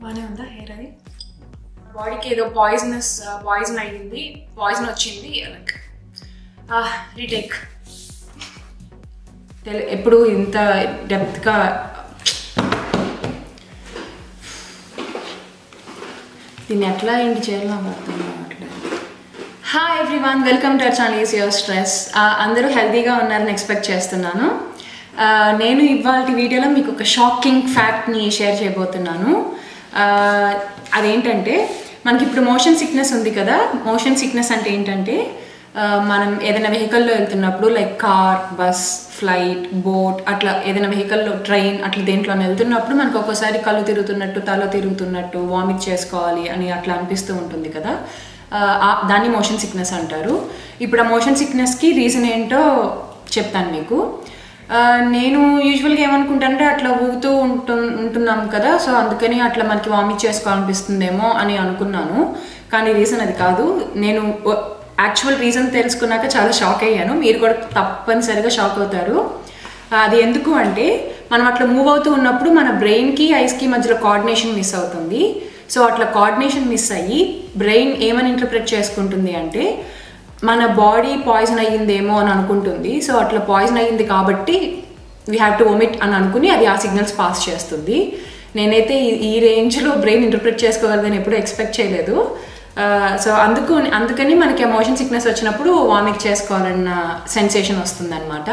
బాగానే ఉందా హెయిర్ అది బాడీకి ఏదో పాయిజనస్ పాయిజన్ అయ్యింది పాయిజన్ వచ్చింది లైక్ రీటేక్ తెలి ఎప్పుడు ఇంత డెప్త్గా దీన్ని ఎట్లా ఏంటి చేయాలి నాకు అర్థం కావట్లేదు hi everyone welcome to our channel ease your stress అందరూ హెల్తీగా ఉన్నారని ఎక్స్పెక్ట్ చేస్తున్నాను Uh, నేను ఇవాళ వీడియోలో మీకు ఒక షాకింగ్ ఫ్యాక్ట్ని షేర్ చేయబోతున్నాను Uh, అదేంటంటే మనకి ఇప్పుడు మోషన్ సిక్నెస్ ఉంది కదా మోషన్ సిక్నెస్ అంటే ఏంటంటే uh, మనం ఏదైనా వెహికల్లో వెళ్తున్నప్పుడు like car bus flight boat అట్లా ఏదైనా వెహికల్లో ట్రైన్ అట్లా దేంట్లో వెళ్తున్నప్పుడు మనకు ఒక్కోసారి కళ్ళు తిరుగుతున్నట్టు తల తిరుగుతున్నట్టు వామిట్ చేసుకోవాలి అని అట్లా అనిపిస్తూ ఉంటుంది కదా ఆ, ఆ- దాన్ని మోషన్ సిక్నెస్ అంటారు ఇప్పుడు ఆ మోషన్ సిక్నెస్కి రీజన్ ఏంటో చెప్తాను మీకు ఆ, నేను యూజువల్గా ఏమనుకుంటానంటే అట్లా ఊగుతూ ఉంటు ఉంటున్నాం కదా సో అందుకని అట్లా మనకి వామిట్ చేసుకోవాలనిపిస్తుందేమో అని అనుకున్నాను కానీ రీజన్ అది కాదు నేను యాక్చువల్ రీజన్ తెలుసుకున్నాక చాలా షాక్ అయ్యాను మీరు కూడా తప్పనిసరిగా షాక్ అవుతారు అది ఎందుకు అంటే మనం అట్లా మూవ్ అవుతూ ఉన్నప్పుడు మన బ్రెయిన్కి ఐస్కి మధ్యలో కోఆర్డినేషన్ మిస్ అవుతుంది సో అట్లా కోఆర్డినేషన్ మిస్ అయ్యి బ్రెయిన్ ఏమని ఇంటర్ప్రిట్ చేసుకుంటుంది అంటే మన బాడీ పాయిజన్ అయ్యిందేమో అని అనుకుంటుంది సో అట్లా పాయిజన్ అయ్యింది కాబట్టి వీ హ్యావ్ టు ఒమిట్ అని అనుకుని అది ఆ సిగ్నల్స్ పాస్ చేస్తుంది నేనైతే ఈ- ఈ రేంజ్లో బ్రెయిన్ ఇంటర్ప్రిట్ చేసుకోగలదని ఎప్పుడూ ఎక్స్పెక్ట్ చేయలేదు సో అందుకు అందుకని మనకి ఎమోషన్ సిక్నెస్ వచ్చినప్పుడు వామిట్ చేసుకోవాలన్న సెన్సేషన్ వస్తుంది అనమాట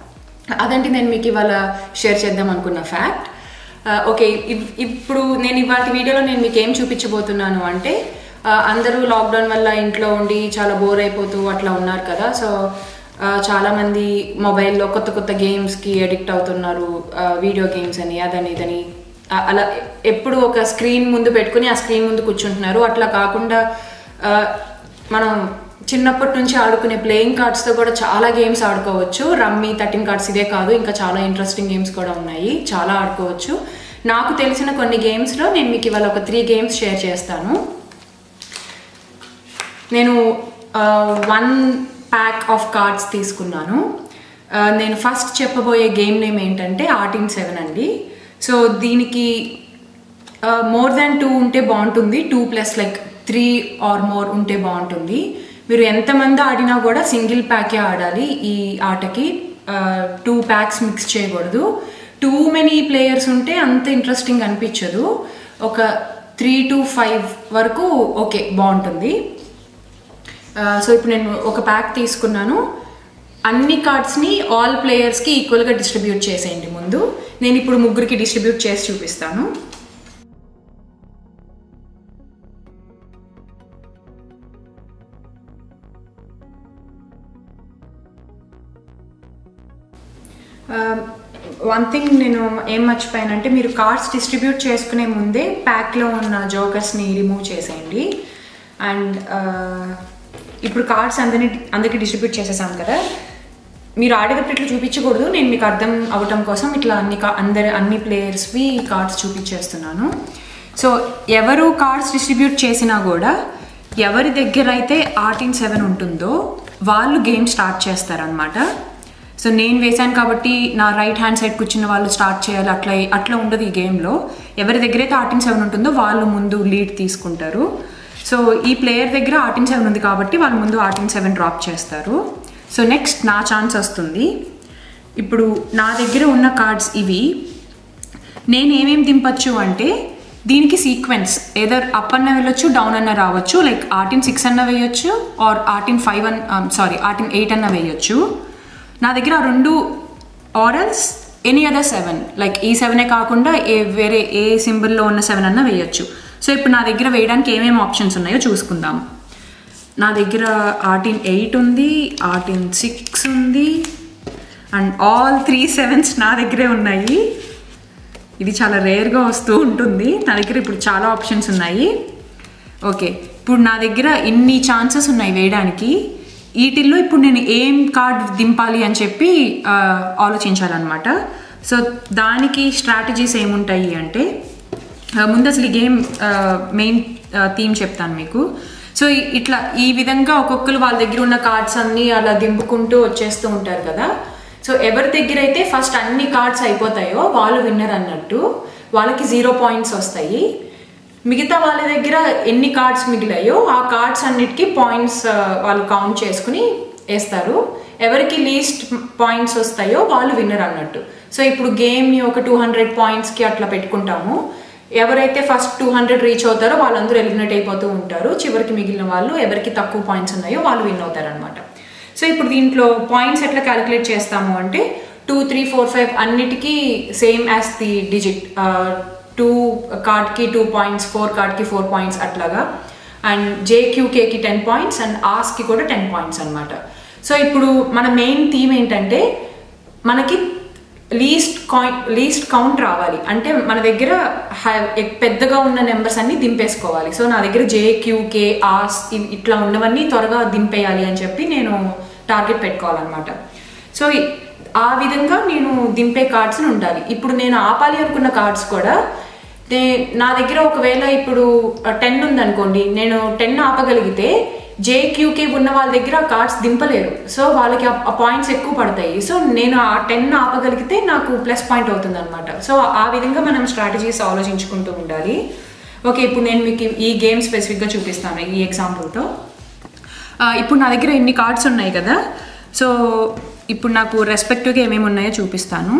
అదంటే నేను మీకు ఇవాళ షేర్ చేద్దాం అనుకున్న ఫ్యాక్ట్ ఓకే ఇప్పుడు నేను ఇవాళ వీడియోలో నేను మీకు ఏం చూపించబోతున్నాను అంటే ఆ, అందరూ లాక్డౌన్ వల్ల ఇంట్లో ఉండి చాలా బోర్ అయిపోతూ అట్లా ఉన్నారు కదా సో ఆ, చాలామంది మొబైల్లో కొత్త కొత్త గేమ్స్కి అడిక్ట్ అవుతున్నారు వీడియో గేమ్స్ అని అదని ఇదని ఆ, అలా ఎప్పుడు ఒక స్క్రీన్ ముందు పెట్టుకుని ఆ స్క్రీన్ ముందు కూర్చుంటున్నారు అట్లా కాకుండా ఆ, మనం చిన్నప్పటి నుంచి ఆడుకునే ప్లేయింగ్ కార్డ్స్తో కూడా చాలా గేమ్స్ ఆడుకోవచ్చు రమ్మీ థర్టీన్ కార్డ్స్ ఇదే కాదు ఇంకా చాలా ఇంట్రెస్టింగ్ గేమ్స్ కూడా ఉన్నాయి చాలా ఆడుకోవచ్చు నాకు తెలిసిన కొన్ని గేమ్స్లో నేను మీకు ఇవాళ ఒక త్రీ గేమ్స్ షేర్ చేస్తాను నేను వన్ ప్యాక్ ఆఫ్ కార్డ్స్ తీసుకున్నాను ఆ, నేను ఫస్ట్ చెప్పబోయే గేమ్ నేమ్ ఏంటంటే ఆర్టిన్ సెవెన్ అండి సో దీనికి మోర్ దాన్ టూ ఉంటే బాగుంటుంది two plus like three or more ఉంటే బాగుంటుంది మీరు ఎంతమంది ఆడినా కూడా సింగిల్ ప్యాకే ఆడాలి ఈ ఆటకి టూ ప్యాక్స్ మిక్స్ చేయకూడదు టూ మెనీ ప్లేయర్స్ ఉంటే అంత ఇంట్రెస్టింగ్ అనిపించదు ఒక త్రీ టు ఫైవ్ వరకు ఓకే బాగుంటుంది సో ఇప్పుడు నేను ఒక ప్యాక్ తీసుకున్నాను అన్ని కార్డ్స్ని ఆల్ ప్లేయర్స్కి ఈక్వల్గా డిస్ట్రిబ్యూట్ చేసేయండి ముందు నేను ఇప్పుడు ముగ్గురికి డిస్ట్రిబ్యూట్ చేసి చూపిస్తాను వన్ థింగ్ నేను ఏం మర్చిపోయానంటే మీరు కార్డ్స్ డిస్ట్రిబ్యూట్ చేసుకునే ముందే ప్యాక్లో ఉన్న జోకర్స్ని రిమూవ్ చేసేయండి అండ్ ఇప్పుడు కార్డ్స్ అందరినీ అందరికీ డిస్ట్రిబ్యూట్ చేసేసాం కదా మీరు ఆడేటప్పుడు ఇట్లా చూపించకూడదు నేను మీకు అర్థం అవటం కోసం ఇట్లా అన్ని కా- అందరి అన్ని ప్లేయర్స్వి కార్డ్స్ చూపించేస్తున్నాను సో ఎవరు కార్డ్స్ డిస్ట్రిబ్యూట్ చేసినా కూడా ఎవరి దగ్గర అయితే ఆర్టిన్ సెవెన్ ఉంటుందో వాళ్ళు గేమ్ స్టార్ట్ చేస్తారనమాట సో నేను వేశాను కాబట్టి నా రైట్ హ్యాండ్ సైడ్ కూర్చున్న వాళ్ళు స్టార్ట్ చేయాలి అట్లా అట్లా ఉండదు ఈ గేమ్లో ఎవరి దగ్గర అయితే ఆర్టిన్ సెవెన్ ఉంటుందో వాళ్ళు ముందు లీడ్ తీసుకుంటారు సో ఈ ప్లేయర్ దగ్గర ఆర్టిన్ సెవెన్ ఉంది కాబట్టి వాళ్ళు ముందు ఆర్టిన్ సెవెన్ డ్రాప్ చేస్తారు సో నెక్స్ట్ నా ఛాన్స్ వస్తుంది ఇప్పుడు నా దగ్గర ఉన్న కార్డ్స్ ఇవి నేను ఏమేం దింపచ్చు అంటే దీనికి సీక్వెన్స్ ఏదర్ అప్ అన్న వెళ్ళొచ్చు డౌన్ అన్న రావచ్చు లైక్ ఆర్టిన్ సిక్స్ అన్న వేయొచ్చు ఆర్ ఆర్టిన్ ఫైవ్ అన్ సారీ ఆర్టిన్ ఎయిట్ అన్న వేయొచ్చు నా దగ్గర ఆ రెండు ఆరల్స్ ఎనీ అదర్ సెవెన్ లైక్ ఈ సెవెనే కాకుండా ఏ వేరే ఏ సింబల్లో ఉన్న సెవెన్ అన్న వేయొచ్చు సో ఇప్పుడు నా దగ్గర వేయడానికి ఏమేమి ఆప్షన్స్ ఉన్నాయో చూసుకుందాం నా దగ్గర ఆర్టిన్ ఎయిట్ ఉంది ఆర్టిన్ సిక్స్ ఉంది అండ్ ఆల్ త్రీ సెవెన్స్ నా దగ్గరే ఉన్నాయి ఇది చాలా రేర్గా వస్తూ ఉంటుంది నా దగ్గర ఇప్పుడు చాలా ఆప్షన్స్ ఉన్నాయి ఓకే ఇప్పుడు నా దగ్గర ఇన్ని ఛాన్సెస్ ఉన్నాయి వేయడానికి వీటిల్లో ఇప్పుడు నేను ఏం కార్డ్ దింపాలి అని చెప్పి ఆ, ఆలోచించాలన్నమాట సో దానికి స్ట్రాటజీస్ ఏముంటాయి అంటే ఆ, ముందు అసలు ఈ గేమ్ మెయిన్ థీమ్ చెప్తాను మీకు సో ఈ- ఇట్లా ఈ విధంగా ఒక్కొక్కరు వాళ్ళ దగ్గర ఉన్న కార్డ్స్ అన్నీ అలా దింపుకుంటూ వచ్చేస్తూ ఉంటారు కదా సో ఎవరి దగ్గర అయితే ఫస్ట్ అన్ని కార్డ్స్ అయిపోతాయో వాళ్ళు విన్నర్ అన్నట్టు వాళ్ళకి జీరో పాయింట్స్ వస్తాయి మిగతా వాళ్ళ దగ్గర ఎన్ని కార్డ్స్ మిగిలాయో ఆ కార్డ్స్ అన్నిటికీ పాయింట్స్ వాళ్ళు కౌంట్ చేసుకుని వేస్తారు ఎవరికి లీస్ట్ పాయింట్స్ వస్తాయో వాళ్ళు విన్నర్ అన్నట్టు సో ఇప్పుడు గేమ్ని ఒక టూ హండ్రెడ్ పాయింట్స్కి అట్లా పెట్టుకుంటాము ఎవరైతే ఫస్ట్ టూ హండ్రెడ్ రీచ్ అవుతారో వాళ్ళందరూ ఎలిమినేట్ అయిపోతూ ఉంటారు చివరికి మిగిలిన వాళ్ళు ఎవరికి తక్కువ పాయింట్స్ ఉన్నాయో వాళ్ళు విన్ అవుతారు అనమాట సో ఇప్పుడు దీంట్లో పాయింట్స్ ఎట్లా క్యాలిక్యులేట్ చేస్తాము అంటే టూ త్రీ ఫోర్ ఫైవ్ అన్నిటికీ same as the digit two కార్డ్కి టూ పాయింట్స్ ఫోర్ కార్డ్కి ఫోర్ పాయింట్స్ అట్లాగా అండ్ జేక్యూకేకి టెన్ పాయింట్స్ అండ్ ఆస్కి కూడా టెన్ పాయింట్స్ అనమాట సో ఇప్పుడు మన మెయిన్ థీమ్ ఏంటంటే మనకి లీస్ట్ కాయిన్ లీస్ట్ కౌంట్ రావాలి అంటే మన దగ్గర పెద్దగా ఉన్న నెంబర్స్ అన్ని దింపేసుకోవాలి సో నా దగ్గర జేక్యూకే ఆస్ ఇట్లా ఉన్నవన్నీ త్వరగా దింపేయాలి అని చెప్పి నేను టార్గెట్ పెట్టుకోవాలన్నమాట సో ఆ విధంగా నేను దింపే కార్డ్స్ ఉండాలి ఇప్పుడు నేను ఆపాలి అనుకున్న కార్డ్స్ కూడా నే నా దగ్గర ఒకవేళ ఇప్పుడు టెన్ ఉందనుకోండి నేను టెన్ ఆపగలిగితే జేక్యూకే ఉన్న వాళ్ళ దగ్గర ఆ కార్డ్స్ దింపలేరు సో వాళ్ళకి ఆ పాయింట్స్ ఎక్కువ పడతాయి సో నేను ఆ టెన్ ఆపగలిగితే నాకు ప్లస్ పాయింట్ అవుతుంది అనమాట సో ఆ విధంగా మనం స్ట్రాటజీస్ ఆలోచించుకుంటూ ఉండాలి ఓకే ఇప్పుడు నేను మీకు ఈ గేమ్ స్పెసిఫిక్గా చూపిస్తాను ఈ ఎగ్జాంపుల్తో ఇప్పుడు నా దగ్గర ఎన్ని కార్డ్స్ ఉన్నాయి కదా సో ఇప్పుడు నాకు రెస్పెక్టివ్గా ఏమేమి ఉన్నాయో చూపిస్తాను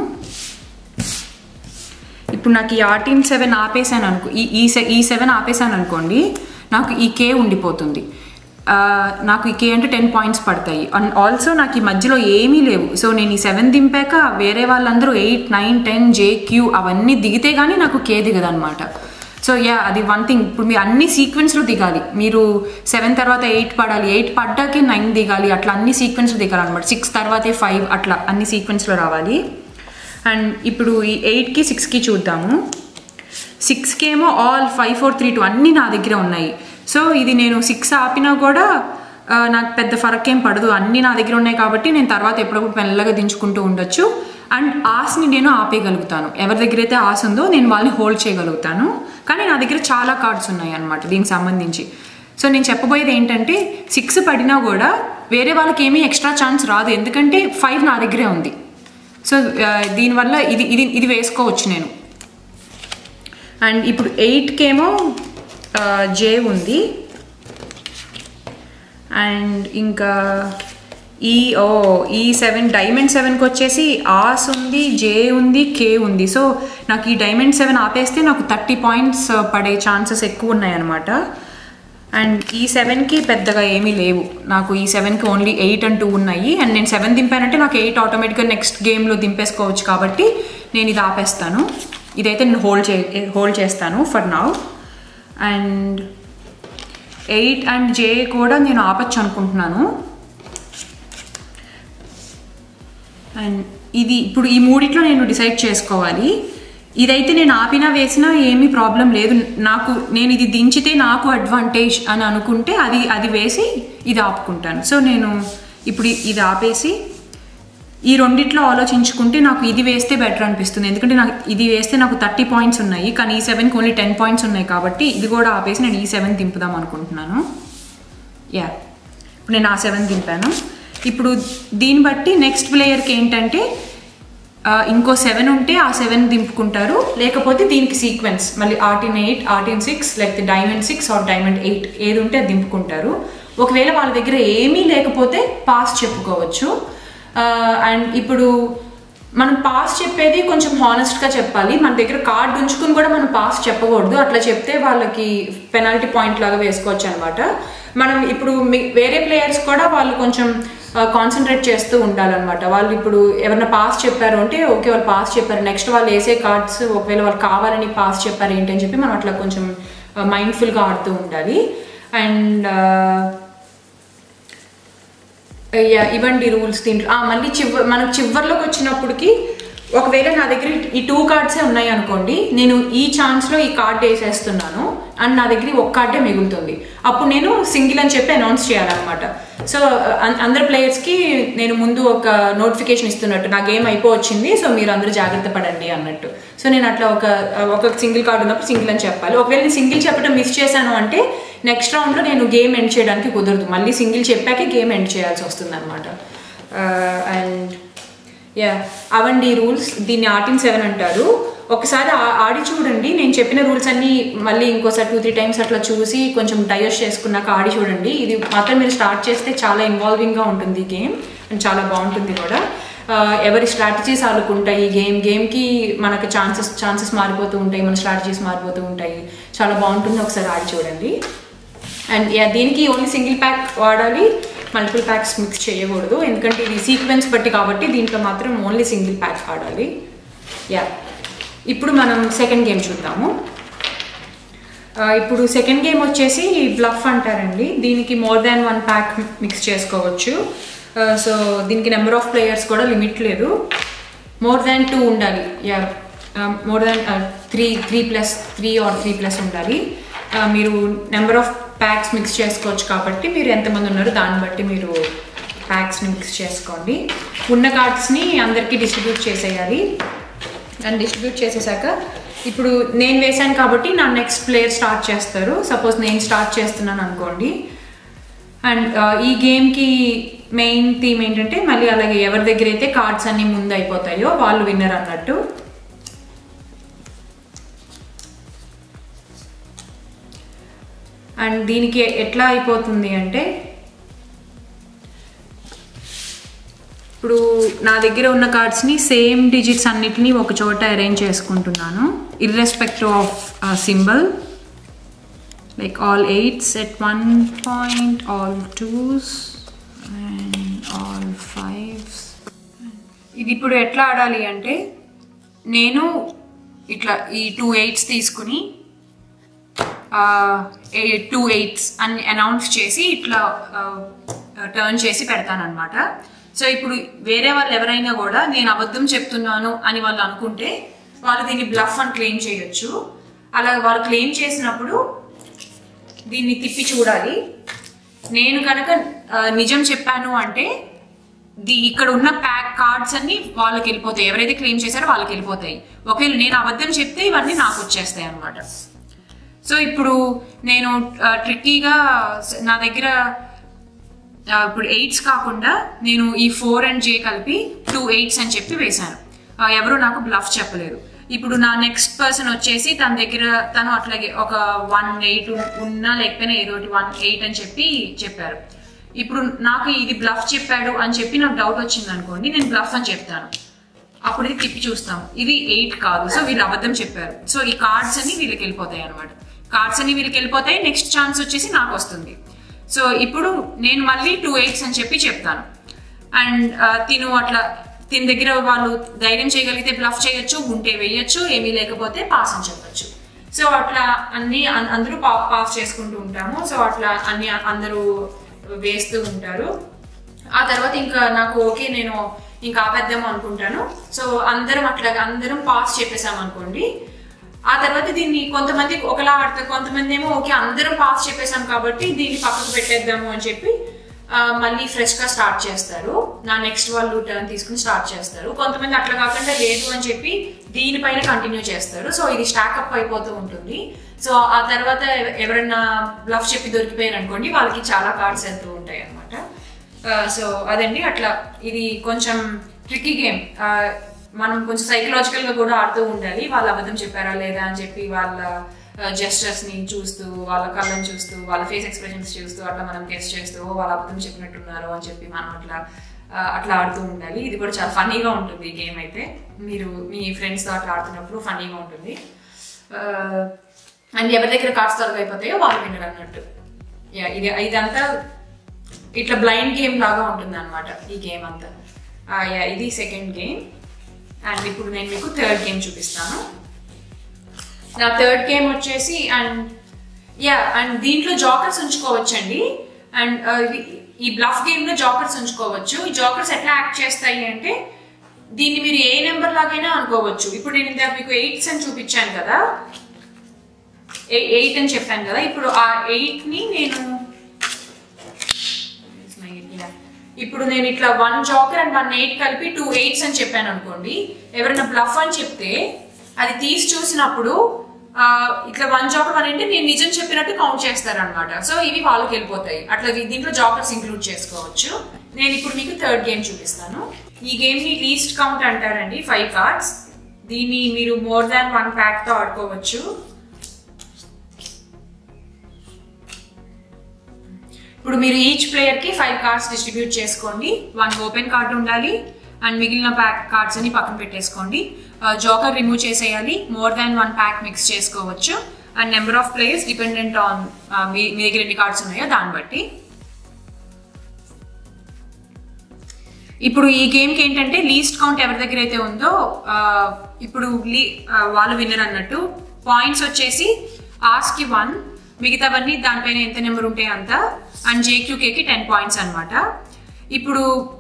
ఇప్పుడు నాకు ఈ ఆర్టీన్ సెవెన్ ఆపేసాను అనుకో ఈ ఈ సె ఈ సెవెన్ ఆపేసాను అనుకోండి నాకు ఈ కే ఉండిపోతుంది నాకు ఈ కే అంటే టెన్ పాయింట్స్ పడతాయి అండ్ ఆల్సో నాకు ఈ మధ్యలో ఏమీ లేవు సో నేను ఈ సెవెన్ దింపాక వేరే వాళ్ళందరూ eight nine ten J Q అవన్నీ దిగితే కానీ నాకు కే దిగదనమాట సో యా అది వన్ థింగ్ ఇప్పుడు మీరు అన్ని సీక్వెన్స్లో దిగాలి మీరు సెవెన్ తర్వాత ఎయిట్ పడాలి ఎయిట్ పడ్డాకే నైన్ దిగాలి అట్లా అన్ని సీక్వెన్స్లో దిగాలి అనమాట సిక్స్ తర్వాతే ఫైవ్ అట్లా అన్ని సీక్వెన్స్లో రావాలి అండ్ ఇప్పుడు ఈ ఎయిట్కి సిక్స్కి చూద్దాము సిక్స్కి ఏమో all five four three two అన్నీ నా దగ్గర ఉన్నాయి సో ఇది నేను సిక్స్ ఆపినా కూడా నాకు పెద్ద ఫరక్ ఏం పడదు అన్నీ నా దగ్గర ఉన్నాయి కాబట్టి నేను తర్వాత ఎప్పుడప్పుడు మెల్లగా దించుకుంటూ ఉండొచ్చు అండ్ ఆస్ని నేను ఆపేయగలుగుతాను ఎవరి దగ్గర అయితే ఆశ ఉందో నేను వాళ్ళని హోల్డ్ చేయగలుగుతాను కానీ నా దగ్గర చాలా కార్డ్స్ ఉన్నాయి అనమాట దీనికి సంబంధించి సో నేను చెప్పబోయేది ఏంటంటే సిక్స్ పడినా కూడా వేరే వాళ్ళకి ఏమీ ఎక్స్ట్రా ఛాన్స్ రాదు ఎందుకంటే ఫైవ్ నా దగ్గరే ఉంది సో దీనివల్ల ఇది ఇది ఇది వేసుకోవచ్చు నేను అండ్ ఇప్పుడు ఎయిట్కేమో జే ఉంది అండ్ ఇంకా ఈ ఓ ఈ సెవెన్ డైమండ్ సెవెన్కి వచ్చేసి ఆస్ ఉంది జే ఉంది కే ఉంది సో నాకు ఈ డైమండ్ సెవెన్ ఆపేస్తే నాకు థర్టీ పాయింట్స్ పడే ఛాన్సెస్ ఎక్కువ ఉన్నాయన్నమాట అండ్ ఈ సెవెన్కి పెద్దగా ఏమీ లేవు నాకు ఈ సెవెన్కి ఓన్లీ ఎయిట్ అండ్ టూ ఉన్నాయి అండ్ నేను సెవెన్ దింపానంటే నాకు ఎయిట్ ఆటోమేటిక్గా నెక్స్ట్ గేమ్లో దింపేసుకోవచ్చు కాబట్టి నేను ఇది ఆపేస్తాను ఇదైతే నేను హోల్డ్ చే హోల్డ్ చేస్తాను for now and eight and J కూడా నేను ఆపచ్చు అనుకుంటున్నాను అండ్ ఇది ఇప్పుడు ఈ మూడిట్లో నేను డిసైడ్ చేసుకోవాలి ఇదైతే నేను ఆపినా వేసినా ఏమీ ప్రాబ్లం లేదు నాకు నేను ఇది దించితే నాకు అడ్వాంటేజ్ అని అనుకుంటే అది అది వేసి ఇది ఆపుకుంటాను సో నేను ఇప్పుడు ఇది ఆపేసి ఈ రెండిట్లో ఆలోచించుకుంటే నాకు ఇది వేస్తే బెటర్ అనిపిస్తుంది ఎందుకంటే నాకు ఇది వేస్తే నాకు థర్టీ పాయింట్స్ ఉన్నాయి కానీ ఈ సెవెన్కి ఓన్లీ టెన్ పాయింట్స్ ఉన్నాయి కాబట్టి ఇది కూడా ఆపేసి నేను ఈ సెవెన్ దింపుదాం అనుకుంటున్నాను యా ఇప్పుడు నేను ఆ సెవెన్ దింపాను ఇప్పుడు దీన్ని బట్టి నెక్స్ట్ ప్లేయర్కి ఏంటంటే ఇంకో సెవెన్ ఉంటే ఆ సెవెన్ దింపుకుంటారు లేకపోతే దీనికి సీక్వెన్స్ మళ్ళీ ఆర్టిన్ ఎయిట్ ఆర్టిన్ సిక్స్ లేకపోతే diamond six or diamond eight ఏది ఉంటే అది దింపుకుంటారు ఒకవేళ వాళ్ళ దగ్గర ఏమీ లేకపోతే పాస్ చెప్పుకోవచ్చు అండ్ ఇప్పుడు మనం పాస్ చెప్పేది కొంచెం హానెస్ట్గా చెప్పాలి మన దగ్గర కార్డు ఉంచుకుని కూడా మనం పాస్ చెప్పకూడదు అట్లా చెప్తే వాళ్ళకి పెనాల్టీ పాయింట్ లాగా వేసుకోవచ్చు అనమాట మనం ఇప్పుడు వేరే ప్లేయర్స్ కూడా వాళ్ళు కొంచెం కాన్సన్ట్రేట్ చేస్తూ ఉండాలన్నమాట వాళ్ళు ఇప్పుడు ఎవరైనా పాస్ చెప్పారు అంటే ఓకే వాళ్ళు పాస్ చెప్పారు నెక్స్ట్ వాళ్ళు వేసే కార్డ్స్ ఒకవేళ వాళ్ళు కావాలని పాస్ చెప్పారు ఏంటి అని చెప్పి మనం అట్లా కొంచెం మైండ్ఫుల్గా ఆడుతూ ఉండాలి అండ్ ఇవ్వండి రూల్స్ దీంట్లో మళ్ళీ చివ మనకు చివరిలోకి వచ్చినప్పటికి ఒకవేళ నా దగ్గర ఈ టూ కార్డ్సే ఉన్నాయి అనుకోండి నేను ఈ ఛాన్స్లో ఈ కార్డ్ వేసేస్తున్నాను అండ్ నా దగ్గర ఒక కార్డే మిగులుతుంది అప్పుడు నేను సింగిల్ అని చెప్పి అనౌన్స్ చేయాలన్నమాట సో అందరు ప్లేయర్స్కి నేను ముందు ఒక నోటిఫికేషన్ ఇస్తున్నట్టు నా గేమ్ అయిపోవచ్చింది సో మీరు అందరూ జాగ్రత్త పడండి అన్నట్టు సో నేను అట్లా ఒక ఒక సింగిల్ కార్డు ఉన్నప్పుడు సింగిల్ అని చెప్పాలి ఒకవేళ నేను సింగిల్ చెప్పడం మిస్ చేశాను అంటే నెక్స్ట్ రౌండ్లో నేను గేమ్ ఎండ్ చేయడానికి కుదరదు మళ్ళీ సింగిల్ చెప్పాకే గేమ్ ఎండ్ చేయాల్సి వస్తుంది అనమాట అండ్ యా అవండి రూల్స్ దీన్ని ఆర్టిన్ సెవెన్ అంటారు ఒకసారి ఆ- ఆడి చూడండి నేను చెప్పిన రూల్స్ అన్ని మళ్ళీ ఇంకోసారి టూ త్రీ టైమ్స్ అట్లా చూసి కొంచెం డైజెస్ట్ చేసుకున్నాక ఆడి చూడండి ఇది మాత్రం మీరు స్టార్ట్ చేస్తే చాలా ఇన్వాల్వింగ్గా ఉంటుంది ఈ గేమ్ అండ్ చాలా బాగుంటుంది కూడా ఆ, ఎవరి స్ట్రాటజీస్ వాళ్ళకు ఉంటాయి ఈ గేమ్ గేమ్కి మనకు ఛాన్సెస్ ఛాన్సెస్ మారిపోతూ ఉంటాయి మన స్ట్రాటజీస్ మారిపోతూ ఉంటాయి చాలా బాగుంటుంది ఒకసారి ఆడి చూడండి అండ్ యా దీనికి ఓన్లీ సింగిల్ ప్యాక్ వాడాలి మల్టిపుల్ ప్యాక్స్ మిక్స్ చేయకూడదు ఎందుకంటే ఇది సీక్వెన్స్ బట్టి కాబట్టి దీంట్లో మాత్రం ఓన్లీ సింగిల్ ప్యాక్ వాడాలి యా ఇప్పుడు మనం సెకండ్ గేమ్ చూద్దాము ఆ, ఇప్పుడు సెకండ్ గేమ్ వచ్చేసి బ్లఫ్ అంటారండి దీనికి more than one pack mix చేసుకోవచ్చు సో దీనికి నెంబర్ ఆఫ్ ప్లేయర్స్ కూడా లిమిట్ లేదు మోర్ దాన్ టూ ఉండాలి yeah more than three three plus three or three plus ఉండాలి ఆ, మీరు నెంబర్ ఆఫ్ ప్యాక్స్ మిక్స్ చేసుకోవచ్చు కాబట్టి మీరు ఎంతమంది ఉన్నారో దాన్ని బట్టి మీరు ప్యాక్స్ని మిక్స్ చేసుకోండి ఉన్న కార్డ్స్ని అందరికీ డిస్ట్రిబ్యూట్ చేసేయాలి అండ్ డిస్ట్రిబ్యూట్ చేసేసాక ఇప్పుడు నేను వేశాను కాబట్టి నా నెక్స్ట్ ప్లేయర్ స్టార్ట్ చేస్తారు సపోజ్ నేను స్టార్ట్ చేస్తున్నాను అనుకోండి అండ్ ఈ గేమ్కి మెయిన్ థీమ్ ఏంటంటే మళ్ళీ అలాగే ఎవరి దగ్గర అయితే కార్డ్స్ అన్ని ముందు అయిపోతాయో వాళ్ళు విన్నర్ అన్నట్టు అండ్ దీనికి ఎట్లా అయిపోతుంది అంటే ఇప్పుడు నా దగ్గర ఉన్న కార్డ్స్ని సేమ్ డిజిట్స్ అన్నిటినీ ఒక చోట అరేంజ్ చేసుకుంటున్నాను irrespective of symbol like all eights at one point all twos and all fives ఇది ఇప్పుడు ఎట్లా ఆడాలి అంటే నేను ఇట్లా ఈ టూ ఎయిట్స్ తీసుకుని టూ ఎయిట్స్ అని అనౌన్స్ చేసి ఇట్లా టర్న్ చేసి పెడతానమాట సో ఇప్పుడు వేరే వాళ్ళు ఎవరైనా కూడా నేను అబద్ధం చెప్తున్నాను అని వాళ్ళు అనుకుంటే వాళ్ళు దీన్ని బ్లఫ్ అని క్లెయిమ్ చేయొచ్చు అలా వాళ్ళు క్లెయిమ్ చేసినప్పుడు దీన్ని తిప్పి చూడాలి నేను కనుక ఆ, నిజం చెప్పాను అంటే ది ఇక్కడ ఉన్న ప్యాక్ కార్డ్స్ అన్ని వాళ్ళకి వెళ్ళిపోతాయి ఎవరైతే క్లెయిమ్ చేశారో వాళ్ళకి వెళ్ళిపోతాయి ఒకవేళ నేను అబద్ధం చెప్తే ఇవన్నీ నాకు వచ్చేస్తాయి అన్నమాట సో ఇప్పుడు నేను ట్రిక్కీగా నా దగ్గర ఆ, ఇప్పుడు ఎయిట్స్ కాకుండా నేను ఈ ఫోర్ అండ్ జే కలిపి టూ ఎయిట్స్ అని చెప్పి వేశాను ఆ, ఎవరు నాకు బ్లఫ్ చెప్పలేరు ఇప్పుడు నా నెక్స్ట్ పర్సన్ వచ్చేసి తన దగ్గర తను అట్లాగే ఒక వన్ ఎయిట్ ఉన్నా లేకపోయినా ఏదో ఒకటి వన్ ఎయిట్ అని చెప్పి చెప్పారు ఇప్పుడు నాకు ఇది బ్లఫ్ చెప్పాడు అని చెప్పి నాకు డౌట్ వచ్చింది అనుకోండి నేను బ్లఫ్ అని చెప్తాను అప్పుడు ఇది తిప్పి చూస్తాం ఇది ఎయిట్ కాదు సో వీళ్ళు అబద్ధం చెప్పారు సో ఈ కార్డ్స్ అన్ని వీళ్ళకి వెళ్ళిపోతాయి అనమాట కార్డ్స్ అన్ని వీళ్ళకి వెళ్ళిపోతాయి నెక్స్ట్ ఛాన్స్ వచ్చేసి నాకు వస్తుంది సో ఇప్పుడు నేను మళ్ళీ టూ ఎయిట్స్ అని చెప్పి చెప్తాను అండ్ తిను అట్లా తిని దగ్గర వాళ్ళు ధైర్యం చేయగలిగితే బ్లఫ్ చేయొచ్చు ఉంటే వేయొచ్చు ఏమీ లేకపోతే పాస్ అని చెప్పొచ్చు సో అట్లా అన్ని అన్- అందరూ పా పాస్ చేసుకుంటూ ఉంటాము సో అట్లా అన్ని అందరూ వేస్తూ ఉంటారు ఆ తర్వాత ఇంకా నాకు ఓకే నేను ఇంకా ఆపేద్దాం అనుకుంటాను సో అందరం అట్లాగా అందరం పాస్ చెప్పేసాం అనుకోండి ఆ తర్వాత దీన్ని కొంతమంది ఒకలా ఆడతారు కొంతమంది ఏమో ఓకే అందరం పాస్ చెప్పేసాం కాబట్టి దీన్ని పక్కకు పెట్టేద్దాము అని చెప్పి ఆ, మళ్ళీ ఫ్రెష్ గా స్టార్ట్ చేస్తారు నా నెక్స్ట్ వాళ్ళు టర్న్ తీసుకుని స్టార్ట్ చేస్తారు కొంతమంది అట్లా కాకుండా లేదు అని చెప్పి దీనిపైన కంటిన్యూ చేస్తారు సో ఇది స్టాకప్ అయిపోతూ ఉంటుంది సో ఆ తర్వాత ఎవ- ఎవరైనా బ్లఫ్ చెప్పి దొరికిపోయారు అనుకోండి వాళ్ళకి చాలా కార్డ్స్ వెళ్తూ ఉంటాయి అనమాట సో అదండి అట్లా ఇది కొంచెం ట్రిక్కీ గేమ్ మనం కొంచెం సైకలాజికల్ గా కూడా ఆడుతూ ఉండాలి వాళ్ళు అబద్ధం చెప్పారా లేదా అని చెప్పి వాళ్ళ జెస్టర్స్ ని చూస్తూ వాళ్ళ కళ్ళని చూస్తూ వాళ్ళ ఫేస్ ఎక్స్ప్రెషన్స్ చూస్తూ అట్లా మనం గెస్ట్ చేస్తూ "ఓ, వాళ్ళు అబద్ధం చెప్పినట్టున్నారు అని చెప్పి మనం అట్లా ఆ, అట్లా ఆడుతూ ఉండాలి ఇది కూడా చాలా ఫన్నీగా ఉంటుంది ఈ గేమ్ అయితే మీరు మీ ఫ్రెండ్స్తో అట్లా ఆడుతున్నప్పుడు ఫన్నీగా ఉంటుంది అండ్ ఎవరి దగ్గర కార్డ్స్ దొరకైపోతాయో వాళ్ళు వినరు అన్నట్టు యా ఇది ఇదంతా ఇట్లా బ్లైండ్ గేమ్ లాగా ఉంటుంది అనమాట ఈ గేమ్ అంతా ఆ, యా ఇది సెకండ్ గేమ్ అండ్ ఇప్పుడు నేను మీకు థర్డ్ గేమ్ చూపిస్తాను నా థర్డ్ గేమ్ వచ్చేసి అండ్ యా అండ్ దీంట్లో జాకర్స్ ఉంచుకోవచ్చండి అండ్ ఈ బ్లఫ్ గేమ్ లో జాకర్స్ ఉంచుకోవచ్చు ఈ జాకర్స్ ఎట్లా యాక్ట్ చేస్తాయి అంటే దీన్ని మీరు ఏ నెంబర్ లాగైనా అనుకోవచ్చు ఇప్పుడు నేను ఇందాక మీకు ఎయిట్స్ అని చూపించాను కదా ఎయిట్ అని చెప్పాను కదా ఇప్పుడు ఆ ఎయిట్ ని నేను ఇప్పుడు నేను ఇట్లా one joker and one eight కలిపి టూ ఎయిట్స్ అని చెప్పాను అనుకోండి ఎవరైనా బ్లఫ్ అని చెప్తే అది తీసి చూసినప్పుడు ఆ, ఇట్లా వన్ జాకర్ వన్ అంటే నేను నిజం చెప్పినట్టు కౌంట్ చేస్తారనమాట సో ఇవి వాళ్ళకి వెళ్ళిపోతాయి అట్లా వీ- దీంట్లో జాకర్స్ ఇంక్లూడ్ చేసుకోవచ్చు నేను ఇప్పుడు మీకు థర్డ్ గేమ్ చూపిస్తాను ఈ గేమ్ ని లీస్ట్ కౌంట్ అంటారండి ఫైవ్ కార్డ్స్ దీన్ని మీరు మోర్ దాన్ వన్ ప్యాక్తో ఆడుకోవచ్చు ఇప్పుడు మీరు ఈచ్ ప్లేయర్కి ఫైవ్ కార్డ్స్ డిస్ట్రిబ్యూట్ చేసుకోండి వన్ ఓపెన్ కార్డ్ ఉండాలి అండ్ మిగిలిన ప్యాక్ కార్డ్స్ అని పక్కన పెట్టేసుకోండి జోకర్ రిమూవ్ చేసేయాలి more than one pack mix చేసుకోవచ్చు and number of players dependent on మీ మీ దగ్గర ఎన్ని కార్డ్స్ ఉన్నాయో దాన్ని బట్టి ఇప్పుడు ఈ గేమ్కి ఏంటంటే లీస్ట్ కౌంట్ ఎవరి దగ్గర అయితే ఉందో ఆ, ఇప్పుడు లీ ఆ, వాళ్ళు విన్నర్ అన్నట్టు పాయింట్స్ వచ్చేసి ఆర్స్కి వన్ మిగతావన్నీ దానిపైన ఎంత నెంబర్ ఉంటే అంత అండ్ జేక్యూకేకి టెన్ పాయింట్స్ అనమాట ఇప్పుడు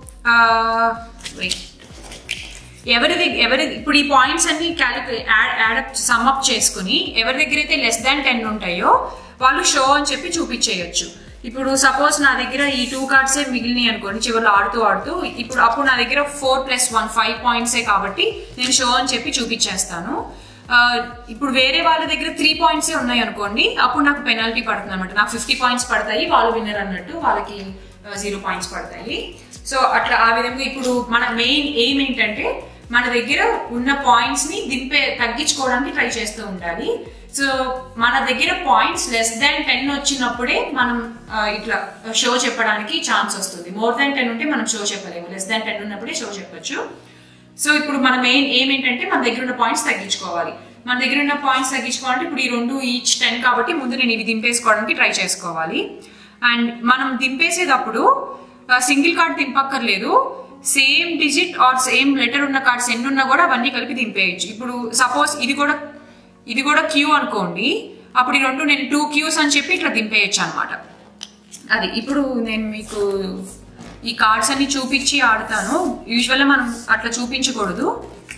wait. ఎవరి దగ్గర ఎవరి ఇప్పుడు ఈ పాయింట్స్ అన్ని క్యాలిక్యులే యాడప్ సమ్అప్ చేసుకుని ఎవరి దగ్గర అయితే లెస్ దాన్ టెన్ ఉంటాయో వాళ్ళు షో అని చెప్పి చూపించేయచ్చు ఇప్పుడు సపోజ్ నా దగ్గర ఈ టూ కార్డ్సే మిగిలినాయి అనుకోండి చివరిలో ఆడుతూ ఆడుతూ ఇప్పుడు అప్పుడు నా దగ్గర ఫోర్ ప్లస్ వన్ ఫైవ్ పాయింట్సే కాబట్టి నేను షో అని చెప్పి చూపించేస్తాను ఆ, ఇప్పుడు వేరే వాళ్ళ దగ్గర త్రీ పాయింట్సే ఉన్నాయి అనుకోండి అప్పుడు నాకు పెనాల్టీ పడుతుంది అనమాట నాకు ఫిఫ్టీ పాయింట్స్ పడతాయి వాళ్ళు విన్నర్ అన్నట్టు వాళ్ళకి జీరో పాయింట్స్ పడతాయి సో అట్లా ఆ విధంగా ఇప్పుడు మన మెయిన్ ఎయిమ్ ఏంటంటే మన దగ్గర ఉన్న పాయింట్స్ ని దింపే తగ్గించుకోవడానికి ట్రై చేస్తూ ఉండాలి సో మన దగ్గర పాయింట్స్ లెస్ దాన్ టెన్ వచ్చినప్పుడే మనం ఆ, ఇట్లా షో చెప్పడానికి ఛాన్స్ వస్తుంది మోర్ దాన్ టెన్ ఉంటే మనం షో చెప్పలేము లెస్ దాన్ టెన్ ఉన్నప్పుడే షో చెప్పొచ్చు సో ఇప్పుడు మన మెయిన్ ఏం ఏంటంటే మన దగ్గర ఉన్న పాయింట్స్ తగ్గించుకోవాలి మన దగ్గర ఉన్న పాయింట్స్ తగ్గించుకోవాలంటే ఇప్పుడు ఈ రెండు ఈచ్ టెన్ కాబట్టి ముందు నేను ఇవి దింపేసుకోవడానికి ట్రై చేసుకోవాలి అండ్ మనం దింపేసేటప్పుడు సింగిల్ కార్డ్ దింపక్కర్లేదు same digit or same letter ఉన్న కార్డ్స్ ఎన్ని ఉన్నా కూడా అవన్నీ కలిపి దింపేయచ్చు ఇప్పుడు సపోజ్ ఇది కూడా ఇది కూడా క్యూ అనుకోండి అప్పుడు ఈ రెండు నేను టూ క్యూస్ అని చెప్పి ఇట్లా దింపేయచ్చు అనమాట అది ఇప్పుడు నేను మీకు ఈ కార్డ్స్ అన్ని చూపించి ఆడతాను యూజువల్గా మనం అట్లా చూపించకూడదు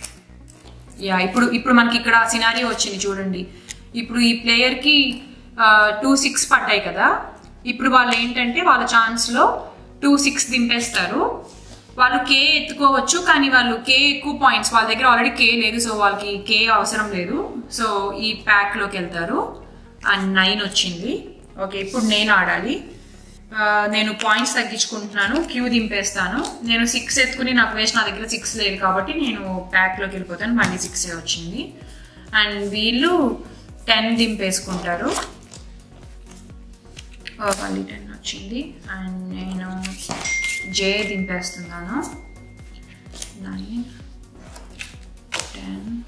యా ఇప్పుడు ఇప్పుడు మనకి ఇక్కడ సినారియో వచ్చింది చూడండి ఇప్పుడు ఈ ప్లేయర్కి టూ సిక్స్ పడ్డాయి కదా ఇప్పుడు వాళ్ళు ఏంటంటే వాళ్ళ ఛాన్స్లో టూ సిక్స్ దింపేస్తారు వాళ్ళు కే ఎత్తుకోవచ్చు కానీ వాళ్ళు కే ఎక్కువ పాయింట్స్ వాళ్ళ దగ్గర ఆల్రెడీ కే లేదు సో వాళ్ళకి కే అవసరం లేదు సో ఈ ప్యాక్లోకి వెళ్తారు అండ్ నైన్ వచ్చింది ఓకే ఇప్పుడు నేను ఆడాలి ఆ, నేను పాయింట్స్ తగ్గించుకుంటున్నాను క్యూ దింపేస్తాను నేను సిక్స్ ఎత్తుకుని నాకు వేస్ట్ నా దగ్గర సిక్స్ లేదు కాబట్టి నేను ప్యాక్లోకి వెళ్ళిపోతాను మళ్ళీ సిక్స్ వచ్చింది అండ్ వీళ్ళు టెన్ దింపేసుకుంటారు ఆ, మళ్ళీ టెన్ వచ్చింది అండ్ నేను జే దింపేస్తున్నాను నైన్ టెన్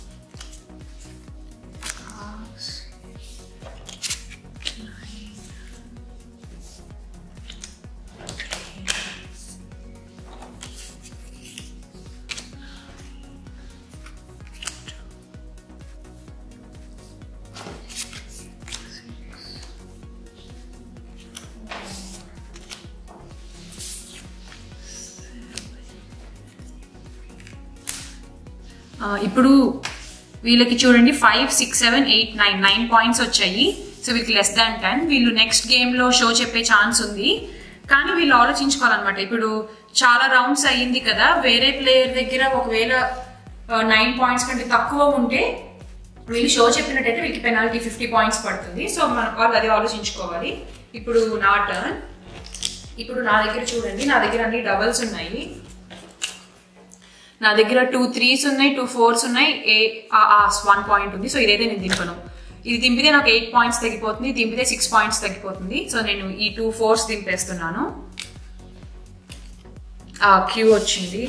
ఆ, ఇప్పుడు వీళ్ళకి చూడండి five six seven eight nine nine points వచ్చాయి సో వీళ్ళకి లెస్ దాన్ టెన్ వీళ్ళు నెక్స్ట్ గేమ్లో షో చెప్పే ఛాన్స్ ఉంది కానీ వీళ్ళు ఆలోచించుకోవాలన్నమాట ఇప్పుడు చాలా రౌండ్స్ అయ్యింది కదా వేరే ప్లేయర్ దగ్గర ఒకవేళ నైన్ పాయింట్స్ కంటే తక్కువ ఉంటే వీళ్ళు షో చెప్పినట్టయితే వీళ్ళకి పెనాల్టీ ఫిఫ్టీ పాయింట్స్ పడుతుంది సో మన వాళ్ళు అది ఆలోచించుకోవాలి ఇప్పుడు నా టర్న్ ఇప్పుడు నా దగ్గర చూడండి నా దగ్గర అన్ని డబల్స్ ఉన్నాయి నా దగ్గర టూ త్రీస్ ఉన్నాయి టూ ఫోర్స్ ఉన్నాయి ఏ వన్ పాయింట్ ఉంది సో ఇదైతే నేను దింపను ఇది దింపితే నాకు ఎయిట్ పాయింట్స్ తగ్గిపోతుంది దింపితే సిక్స్ పాయింట్స్ తగ్గిపోతుంది సో నేను ఈ టూ ఫోర్స్ దింపేస్తున్నాను క్యూ వచ్చింది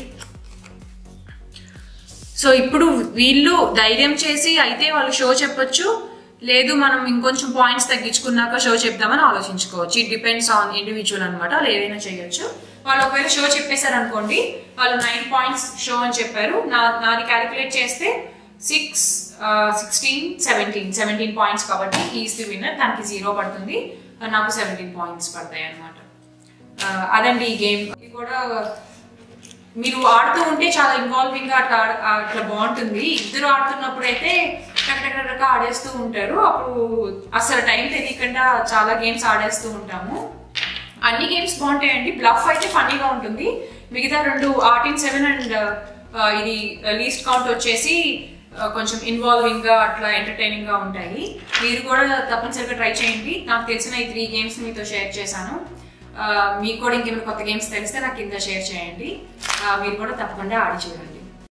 సో ఇప్పుడు వీళ్ళు ధైర్యం చేసి అయితే వాళ్ళు షో చెప్పొచ్చు లేదు మనం ఇంకొంచెం పాయింట్స్ తగ్గించుకున్నాక షో చెప్దామని ఆలోచించుకోవచ్చు ఇట్ డిపెండ్స్ ఆన్ ఇండివిజువల్ అనమాట వాళ్ళు ఏదైనా చేయొచ్చు వాళ్ళు ఒకవేళ షో చెప్పేశారు అనుకోండి వాళ్ళు నైన్ పాయింట్స్ షో అని చెప్పారు నా నాది క్యాలిక్యులేట్ చేస్తే six sixteen seventeen seventeen points కాబట్టి ఈజ్ ది విన్నర్ దానికి జీరో పడుతుంది నాకు సెవెంటీన్ పాయింట్స్ పడతాయి అనమాట అదండి ఈ గేమ్ ఇది కూడా మీరు ఆడుతూ ఉంటే చాలా ఇన్వాల్వింగ్ గా అట్లా ఆడ- అట్లా బాగుంటుంది ఇద్దరు ఆడుతున్నప్పుడు అయితే టక్ ఆడేస్తూ ఉంటారు అప్పుడు అసలు టైం తెలియకుండా చాలా గేమ్స్ ఆడేస్తూ ఉంటాము అన్ని గేమ్స్ బాగుంటాయండి బ్లఫ్ అయితే ఫన్నీగా ఉంటుంది మిగతా రెండు ఆర్టిన్ సెవెన్ అండ్ ఇది లీస్ట్ కౌంట్ వచ్చేసి ఆ, కొంచెం ఇన్వాల్వింగ్ గా అట్లా ఎంటర్టైనింగ్ గా ఉంటాయి మీరు కూడా తప్పనిసరిగా ట్రై చేయండి నాకు తెలిసిన ఈ త్రీ గేమ్స్ మీతో షేర్ చేశాను ఆ, మీకు కూడా ఇంకేమైనా కొత్త గేమ్స్ తెలిస్తే నాకు కింద షేర్ చేయండి ఆ, మీరు కూడా తప్పకుండా ఆడి చూడండి